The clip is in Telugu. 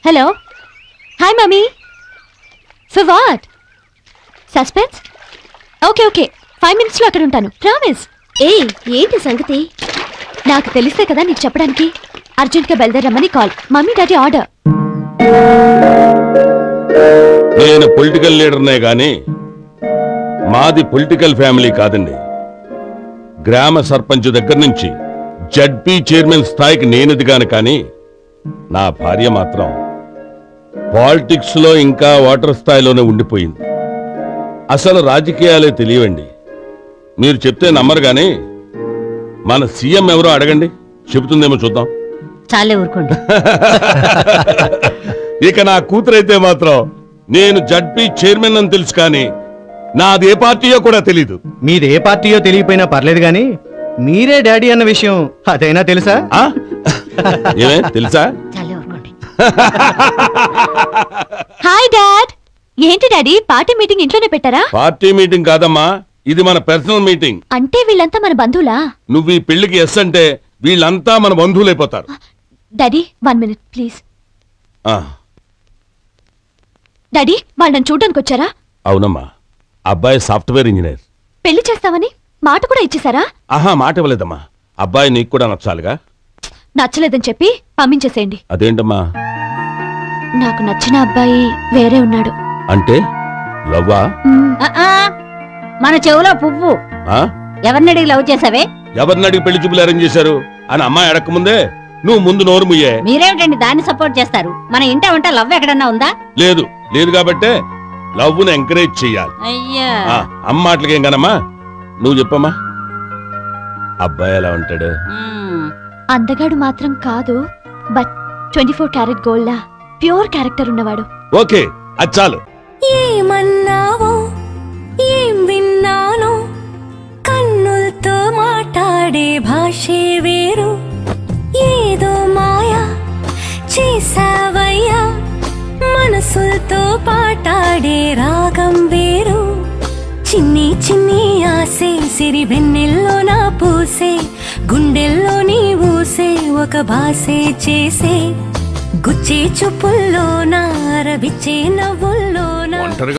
Hello hi mummy for what suspense okay okay five మినిట్స్లో అక్కడ ఉంటాను ప్రామిస్ ఏ ఏంటి సంగతి నాకు తెలిస్తే కదా నీకు చెప్పడానికి అర్జెంట్గా బయలుదేరమ్మని కాల్ మమ్మీ డాడీ ఆర్డర్ నేను పొలిటికల్ లీడర్నే గాని మాది పొలిటికల్ ఫ్యామిలీ కాదండి గ్రామ సర్పంచ్ దగ్గర నుంచి జడ్పీ చైర్మన్ స్థాయికి నేను ఎదిగాను కానీ నా భార్య మాత్రం పాలిటిక్స్ లో ఇంకా ఓటర్ స్థాయిలోనే ఉండిపోయింది అసలు రాజకీయాలే తెలియవండి మీరు చెప్తే నమ్మరు గాని మన సీఎం ఎవరో అడగండి చెబుతుందేమో చూద్దాం చాలే ఊరుకోండి ఇక నా కూతురైతే మాత్రం నేను జడ్పీ చైర్మన్ అని తెలుసు కానీ నాది ఏ పార్టీయో కూడా తెలీదు మీది ఏ పార్టీయో తెలియపోయినా పర్లేదు గాని మీరే డాడీ అన్న విషయం అదైనా తెలుసా ఆ? ఏమే తెలుసా చాలే ఊరుకోండి హాయ్ డాడ్ ఏంటి డాడీ పార్టీ మీటింగ్ ఇంట్లోనే పెట్టారా పార్టీ మీటింగ్ కాదమ్మా ఇది మన పర్సనల్ మీటింగ్ అంటే వీళ్ళంతా మన బంధువులా నువ్వు ఈ పెళ్లికి ఎస్ అంటే వీళ్ళంతా మన బంధువులైపోతారు డాడీ వన్ మినిట్ ప్లీజ్ ఆ, డాడీ వాళ్ళు నన్ను చూడడానికి వచ్చారా అవునమ్మా అబ్బాయి సాఫ్ట్వేర్ ఇంజనీర్ పెళ్లి చేస్తామని మాట కూడా ఇచ్చేసారా ఆహా మాట ఇవ్వలేదమ్మా అబ్బాయి నీకు కూడా నచ్చాలిగా నచ్చలేదని చెప్పి పంపించేసేయండి అదేంటమ్మా నాకు నచ్చిన అబ్బాయి వేరే ఉన్నాడు అంటే లవ్వా మ్మ్. ఆ, ఆ, మన చెవులో పువ్వు ఆ? ఎవరిని అడిగి లవ్ చేసావే ఎవరిని అడిగి పెళ్లి చూపులు అరేంజ్ చేశారు అని అమ్మాయి అడగకముందే నువ్వు ముందు నోరు ముయ్యే మీరేమిటండి దాన్ని సపోర్ట్ చేస్తారు మన ఇంట వంట లవ్ ఎక్కడన్నా ఉందా లేదు లేదు కాబట్టే లవ్వును ఎంకరేజ్ చెయ్యాలి అయ్యా ఆ, అమ్మ మాటలకేం కానమ్మా నువ్వు చెప్పమ్మా అబ్బాయి ఎలా ఉంటాడు మ్మ్. అందగాడు మాత్రం కాదు but twenty four carat gold లా ప్యూర్ క్యారెక్టర్ ఉన్నవాడు ఓకే అది చాలు ఏమన్నావో ఏం విన్నానో కన్నులతో మాట్లాడే భాషే వేరు ఏదో మాయా చేసావయ్యా మనసులతో పాటాడే రాగం వేరు చిన్ని చిన్ని ఆసే సిరి వెన్నెల్లో నా పూసే గుండెల్లో నీ ఊసే ఒక భాసే చేసే గుచ్చే చూపుల్లో నా రవిచ్చే నవ్వుల్లో నా ఒంటరిగా